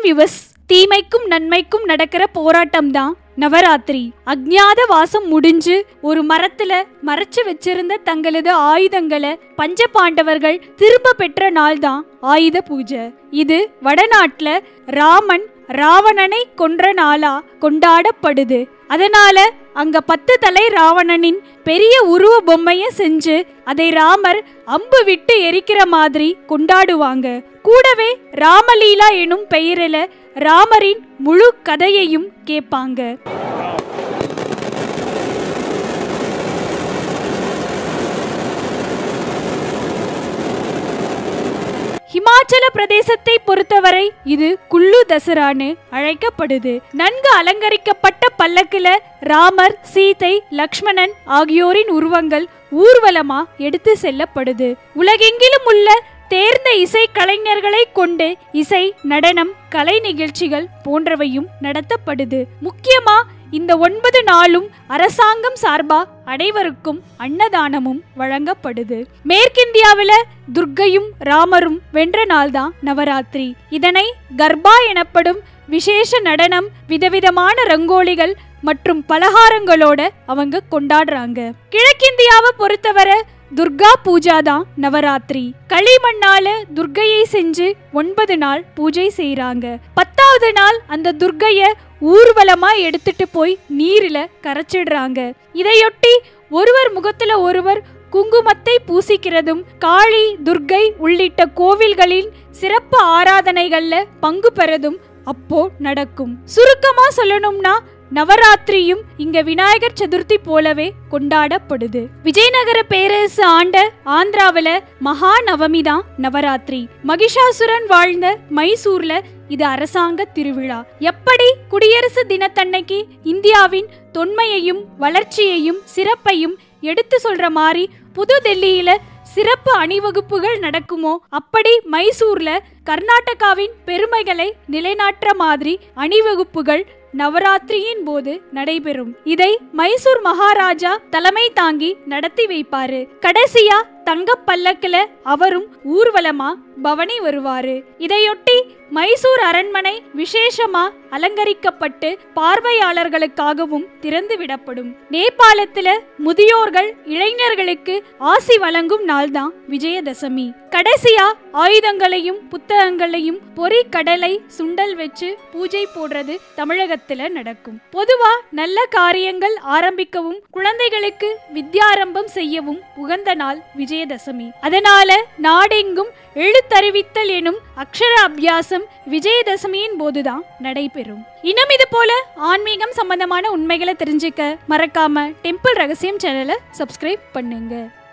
யுவஸ் தீமைக்கும் நன்மைக்கும் நடக்கிற போராட்டம் தான் நவராத்திரி அக்ஞாத வாசம் முடிஞ்சு ஒரு மரத்துல மறைச்சு வச்சிருந்த தங்களது ஆயுதங்களை பஞ்ச பாண்டவர்கள் திரும்ப பெற்ற நாள் தான் ஆயுத பூஜை இது வடநாட்டுல ராமன் ராவணனை கொன்ற நாளா கொண்டாடப்படுது அதனால அங்க பத்து தலை ராவணனின் பெரிய உருவ பொம்மைய செஞ்சு அதை ராமர் அம்பு விட்டு எரிக்கிற மாதிரி கொண்டாடுவாங்க கூடவே ராமலீலா எனும் பெயரில ராமரின் முழு கதையையும் கேட்பாங்க ஹிமாச்சல பிரதேசத்தை பொறுத்தவரை இது குல்லு தசரான்னு அழைக்கப்படுது நன்கு அலங்கரிக்கப்பட்ட பல்லக்குல ராமர் சீதை லக்ஷ்மணன் ஆகியோரின் உருவங்கள் ஊர்வலமா எடுத்து செல்லப்படுது உலகெங்கிலும் உள்ள தேர்ந்த இசை கலைஞர்களை கொண்டு இசை நடனம் கலை நிகழ்ச்சிகள் போன்றவையும் நடத்தப்படுது முக்கியமா இந்த ஒன்பது நாளும் அரசாங்கம் சார்பா அனைவருக்கும் அன்னதானமும் வழங்கப்படுது மேற்கிந்தியாவில துர்க்கையும் ராமரும் வென்ற நாள்தான் நவராத்திரி இதனை கர்பா எனப்படும் விசேஷ நடனம் விதவிதமான ரங்கோலிகள் மற்றும் பலகாரங்களோட அவங்க கொண்டாடுறாங்க கிழக்கிந்தியாவை பொறுத்தவரை துர்கா பூஜா தான் நவராத்திரி களிமண்ணால துர்க்கையை செஞ்சு ஒன்பது நாள் பூஜை செய்றாங்க பத்தாவது நாள் அந்த துர்க்கைய ஊர்வலமா எடுத்துட்டு போய் நீரில கரைச்சிடுறாங்க இதையொட்டி ஒருவர் முகத்துல ஒருவர் குங்குமத்தை பூசிக்கிறதும் காளி துர்க்கை உள்ளிட்ட கோவில்களின் சிறப்பு ஆராதனைகள்ல பங்கு பெறதும் அப்போ நடக்கும் சுருக்கமா சொல்லணும்னா நவராத்திரியும் இங்க விநாயகர் சதுர்த்தி போலவே கொண்டாடப்படுது விஜயநகர பேரரசு ஆண்ட ஆந்திராவில மகா நவமி தான் நவராத்திரி மகிஷாசுரன் வாழ்ந்த மைசூர்ல இது அரசாங்க திருவிழா எப்படி குடியரசு தினத்தன்னைக்கு இந்தியாவின் தொன்மையையும் வளர்ச்சியையும் சிறப்பையும் எடுத்து சொல்ற மாதிரி புது டெல்லியில சிறப்பு அணிவகுப்புகள் நடக்குமோ அப்படி மைசூர்ல கர்நாடகாவின் பெருமைகளை நிலைநாட்டுற மாதிரி அணிவகுப்புகள் நவராத்திரியின் போது நடைபெறும் இதை மைசூர் மகாராஜா தலைமை தாங்கி நடத்தி வைப்பாரு கடைசியா தங்க பல்லக்குல அவரும் ஊர்வலமா பவனி வருவாரு இதையொட்டி மைசூர் அரண்மனை விசேஷமா அலங்கரிக்கப்பட்டு பார்வையாளர்களுக்காகவும் திறந்து விடப்படும் நேபாளத்துல முதியோர்கள் இளைஞர்களுக்கு ஆசி வழங்கும் நாள்தான் விஜயதசமி கடைசியா ஆயுதங்களையும் புத்தகங்களையும் பொறி கடலை சுண்டல் வச்சு பூஜை போடுறது தமிழகத்துல நடக்கும் பொதுவா நல்ல காரியங்கள் ஆரம்பிக்கவும் குழந்தைகளுக்கு வித்யாரம்பம் செய்யவும் உகந்த நாள் விஜயதசமி அதனால நாடெங்கும் எழுத்தறிவித்தல் எனும் அக்ஷர அபியாசம் விஜயதசமியின் போதுதான் நடைபெறும் இன்னும் இது போல ஆன்மீகம் சம்பந்தமான உண்மைகளை தெரிஞ்சுக்க மறக்காம டெம்பிள் ரகசியம் சேனலை சப்ஸ்கிரைப் பண்ணுங்க